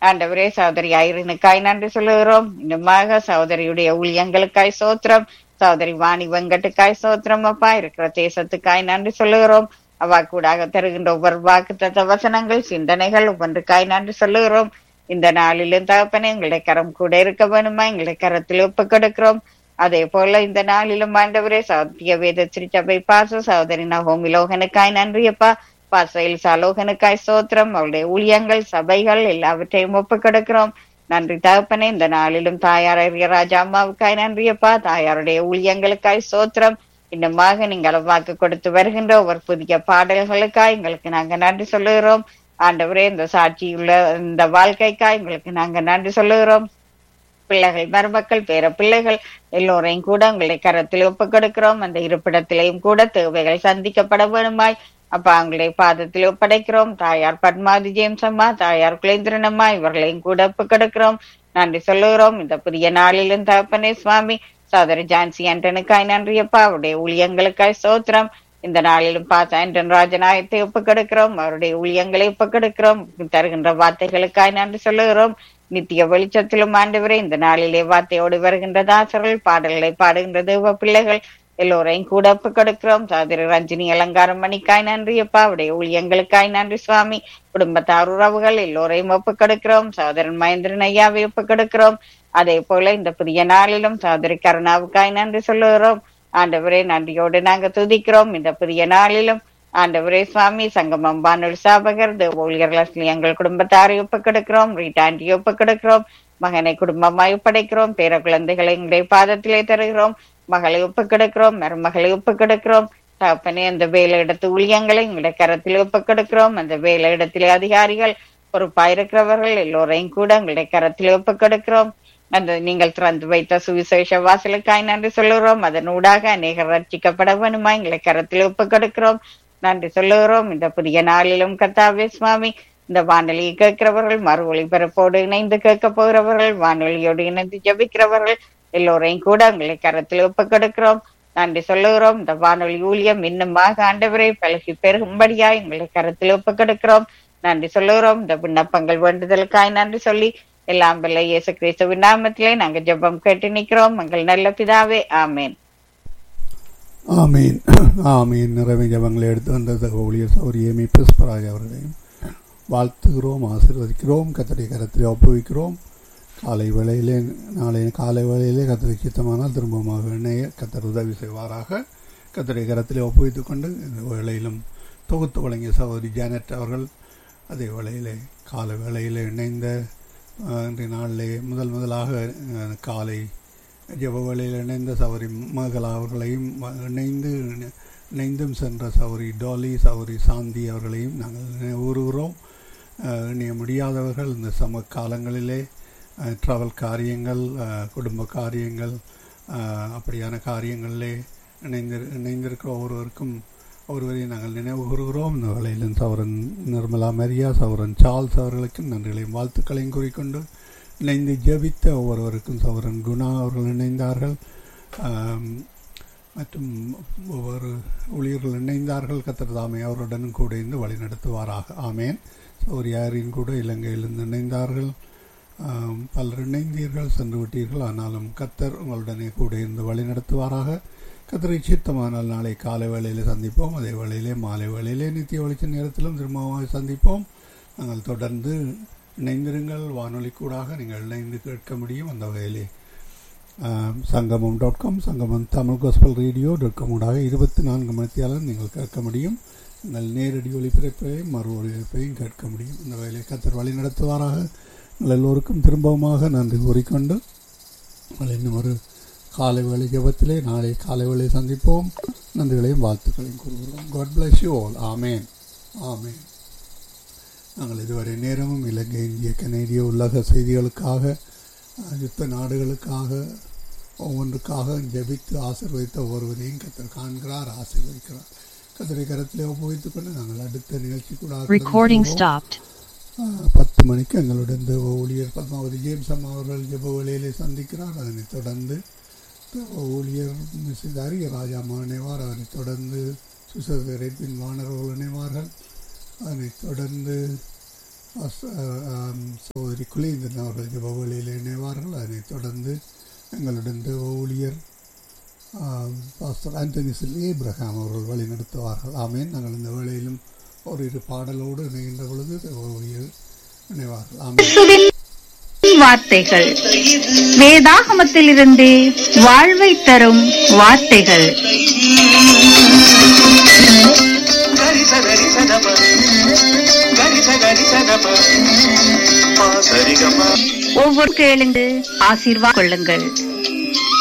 ஆண்டவரே சகோதரி ஐரனுக்காய் நன்றி சொல்லுகிறோம் இன்னுமாக சகோதரியுடைய ஊழியங்களுக்காய் சோத்திரம் சகோதரி வாணி வெங்கட்டுக்காய் சோத்திரம் அப்பா இருக்கிற தேசத்துக்காய் நன்றி சொல்லுகிறோம் அவா கூடாக தருகின்ற ஒவ்வொரு வாக்கு தத்த வசனங்கள் சிந்தனைகள் ஒவ்வொன்றுக்காய் நன்றி சொல்லுகிறோம் இந்த நாளிலும் தகப்பனே எங்களுடைய கரம் கூட இருக்க வேணுமா எங்களுடைய கரத்தில் ஒப்பு கொடுக்கிறோம் அதே போல இந்த நாளிலும் ஆண்டவரே சௌத்திய வேத திருச்சபை பாச சகோதரி நகோமி லோகனுக்காய் நன்றியப்பா பாசையில் சலோகனுக்காய் சோத்திரம் அவருடைய ஊழியங்கள் சபைகள் எல்லாவற்றையும் ஒப்பு கொடுக்கிறோம் நன்றி தகப்பனே இந்த நாளிலும் தாயார் ராஜா அம்மாவுக்காய் நன்றியப்பா தாயாருடைய ஊழியங்களுக்காய் சோத்திரம் இன்னுமாக நீங்கள் வாக்கு கொடுத்து வருகின்ற ஒவ்வொரு புதிய பாடல்களுக்காய் எங்களுக்கு நாங்க நன்றி சொல்லுகிறோம் ஆண்டவரே இந்த சாட்சியுள்ள இந்த வாழ்க்கைக்காய் எங்களுக்கு நாங்க நன்றி சொல்லுகிறோம் பிள்ளைகள் மருமக்கள் பேர பிள்ளைகள் எல்லோரையும் கூட உங்களை கரத்தில் ஒப்பு கொடுக்கிறோம் அந்த இருப்பிடத்திலையும் கூட தேவைகள் சந்திக்கப்பட வேணுமாய் அப்ப அவங்களுடைய பாதத்தில் ஒப்படைக்கிறோம் தாயார் பத்மாதி ஜேம்ஸ் அம்மா தாயார் குலேந்திரன் அம்மா இவர்களையும் கூட ஒப்பு கொடுக்கிறோம் நன்றி சொல்லுகிறோம் இந்த புதிய நாளிலும் தகப்பனே சுவாமி சோதரி ஜான்சி ஆண்டனுக்காய் நன்றியப்பா அவருடைய ஊழியங்களுக்காய் சோத்திரம் இந்த நாளிலும் பார்த்த ஆண்டன் ராஜநாயகத்தை ஒப்பு கொடுக்கிறோம் அவருடைய ஊழியங்களை ஒப்பு கொடுக்கிறோம் தருகின்ற வார்த்தைகளுக்காய் நன்றி சொல்லுகிறோம் நித்திய வெளிச்சத்திலும் ஆண்டவரே இந்த நாளிலே வார்த்தையோடு வருகின்ற தாசர்கள் பாடல்களை பாடுகின்ற தேவ பிள்ளைகள் எல்லோரையும் கூட ஒப்பு கொடுக்கிறோம் சாதிரி ரஞ்சினி அலங்காரம் மணிக்காய் நன்றி அப்பா அவருடைய ஊழியங்களுக்காய் நன்றி சுவாமி குடும்பத்தார் உறவுகள் எல்லோரையும் ஒப்பு கொடுக்கிறோம் சகோதரன் மகேந்திரன் ஐயாவை ஒப்பு கொடுக்கிறோம் அதே போல இந்த புதிய நாளிலும் சகோதரி கருணாவுக்காய் நன்றி சொல்லுகிறோம் ஆண்டவரே நன்றியோடு நாங்க துதிக்கிறோம் இந்த புதிய நாளிலும் ஆண்டவரே சுவாமி சங்கமம் பானுல் சாபகர் ஊழியர்கள் எங்கள் குடும்பத்தாரை ஒப்பு கொடுக்கிறோம் ரீட்டாண்டி ஒப்பு கொடுக்கிறோம் மகனை குடும்பமாய் ஒப்படைக்கிறோம் பேர குழந்தைகளை எங்களுடைய பாதத்திலே தருகிறோம் மகளை ஒப்பு கொடுக்கிறோம் மருமகளை ஒப்பு கொடுக்கிறோம் தகப்பனே அந்த வேலை இடத்து ஊழியங்களை எங்களுடைய கரத்தில் ஒப்பு கொடுக்கிறோம் அந்த வேலை இடத்திலே அதிகாரிகள் பொறுப்பாயிருக்கிறவர்கள் எல்லோரையும் கூட எங்களுடைய கரத்தில் ஒப்பு கொடுக்கிறோம் அந்த நீங்கள் திறந்து வைத்த சுவிசேஷ வாசலுக்காய் நன்றி சொல்லுகிறோம் அதன் ஊடாக அநேகர் ரட்சிக்கப்பட வேணுமா எங்களை கரத்தில் ஒப்பு கொடுக்கிறோம் நன்றி சொல்லுகிறோம் இந்த புதிய நாளிலும் கத்தாவே சுவாமி இந்த வானொலியை கேட்கிறவர்கள் மறு ஒளிபரப்போடு இணைந்து கேட்க போகிறவர்கள் வானொலியோடு இணைந்து ஜபிக்கிறவர்கள் எல்லோரையும் கூட உங்களை கரத்தில் ஒப்பு கொடுக்கிறோம் நன்றி சொல்லுகிறோம் இந்த வானொலி ஊழியம் இன்னுமாக ஆண்டவரை பழகி பெருகும்படியா எங்களை கரத்தில் ஒப்பு கொடுக்கிறோம் நன்றி சொல்லுகிறோம் இந்த விண்ணப்பங்கள் வேண்டுதலுக்காய் நன்றி சொல்லி எல்லாம் வல்ல இயேசு கிறிஸ்துவின் நாமத்திலே நாங்க ஜெபம் கேட்டு நிக்கிறோம் எங்கள் நல்ல பிதாவே ஆமேன் ஆமீன் ஆமீன் நிறைவு ஜபங்களை எடுத்து வந்த ஊழியர் சௌரியமி புஷ்பராஜ் அவர்களையும் வாழ்த்துகிறோம் ஆசீர்வதிக்கிறோம் கத்தடி கரத்தில் ஒப்புவிக்கிறோம் காலை வேளையிலே நாளை காலை வேளையிலே கத்தடி சித்தமானால் திரும்பமாக இணைய கத்தர் உதவி செய்வாராக கத்தடி கரத்திலே ஒப்புவித்துக் கொண்டு இந்த வேளையிலும் தொகுத்து வழங்கிய சகோதரி ஜானட் அவர்கள் அதே வேளையிலே காலை வேளையிலே இணைந்த இன்றைய நாளிலே முதல் முதலாக காலை ஜெப வேளையில் இணைந்த சௌரி மகளா அவர்களையும் இணைந்து இணைந்தும் சென்ற சௌரி டாலி சௌரி சாந்தி அவர்களையும் நாங்கள் ஊறுகிறோம் இணைய முடியாதவர்கள் இந்த சம காலங்களிலே ட்ராவல் காரியங்கள் குடும்ப காரியங்கள் அப்படியான காரியங்களிலே இணைந்து இணைந்திருக்கிற ஒருவருக்கும் ஒருவரையும் நாங்கள் நினைவு கூறுகிறோம் இந்த வேளையிலும் சௌரன் நிர்மலா மரியா சௌரன் சார்ல்ஸ் அவர்களுக்கும் நன்றிகளையும் வாழ்த்துக்களையும் கூறிக்கொண்டு இணைந்து ஜபித்த ஒவ்வொருவருக்கும் சௌரன் குணா அவர்கள் இணைந்தார்கள் மற்றும் ஒவ்வொரு ஊழியர்கள் இணைந்தார்கள் கத்திரதாமை அவருடன் கூட இருந்து வழி நடத்துவாராக ஆமேன் சௌரியாரின் கூட இலங்கையிலிருந்து இணைந்தார்கள் பலர் இணைந்தீர்கள் சென்று விட்டீர்கள் ஆனாலும் கத்தர் உங்களுடனே கூட இருந்து வழி நடத்துவாராக கத்திரை சித்தமானால் நாளை காலை வேளையில் சந்திப்போம் அதே வேளையிலே மாலை வேளையிலே நித்திய வெளிச்ச நேரத்திலும் திரும்பமாக சந்திப்போம் நாங்கள் தொடர்ந்து இணைந்திருங்கள் வானொலி கூடாக நீங்கள் இணைந்து கேட்க முடியும் அந்த வகையிலே சங்கமம் dot com Sangamam Tamil gospel radio dot com ஊடாக இருபத்தி நான்கு மணித்தியாலும் நீங்கள் கேட்க முடியும் நீங்கள் நேரடி ஒளிபரப்பையும் மறு ஒளிபரப்பையும் கேட்க முடியும் இந்த வகையிலே கத்தர் வழி நடத்துவாராக உங்கள் எல்லோருக்கும் திரும்பவுமாக நன்றி கூறிக்கொண்டு இன்னும் ஒரு காலை வேலை ஜபத்திலே நாளை காலை வேலை சந்திப்போம் நன்றிகளையும் வாழ்த்துக்களையும் கூறுகிறோம் God bless you all amen amen நாங்கள் இதுவரை நேரமும் இலங்கை இந்திய கனேடிய உலக செய்திகளுக்காக யுத்த நாடுகளுக்காக ஒவ்வொன்றுக்காக ஜபித்து ஆசிர்வதித்த ஒவ்வொருவரையும் கத்தர் காண்கிறார் ஆசீர்வதிக்கிறார் கத்தரை கரத்திலே ஒப்புவித்துக் கொண்டு நாங்கள் அடுத்த நிகழ்ச்சி கூட பத்து மணிக்கு எங்களுடன் தேவ ஊழியர் பத்மாவதி ஜேம்ஸ் அம்மா அவர்கள் ஜெப வேளையிலே சந்திக்கிறார் அதனைத் தொடர்ந்து தேவ ஊழியர் மிஸ்ஸஸ் அரிய ராஜாமா இணைவார் அதனைத் தொடர்ந்து சுசதரைப்பின் வானர்கள் இணைவார்கள் அதனைத் தொடர்ந்து சோதரி மணிக்குள்ளே இந்த அவர்கள் ஜெப வேளையில் இணைவார்கள் அதனைத் தொடர்ந்து எங்களுடன் தேவ ஊழியர் ஆம், பாஸ்டர் ஆண்டனி சில் ஏப்ரஹாம் அவர்கள் வழி நடத்துவார்கள் ஆமேன் நாங்கள் இந்த வேளையிலும் ஒரு இரு பாடலோடு இணைகின்ற பொழுது தேவ ஊழியர் இணைவார்கள் ஆமேன் இயேசுவின் வார்த்தைகள் வேதாகமத்திலிருந்து வாழ்வை தரும் வார்த்தைகள் గరి సగరి సదప గరి సగరి సదప పా సరి గమ ஒவ்வொரு கேளுங்க ஆசீர்வாத கொள்ளுங்கள்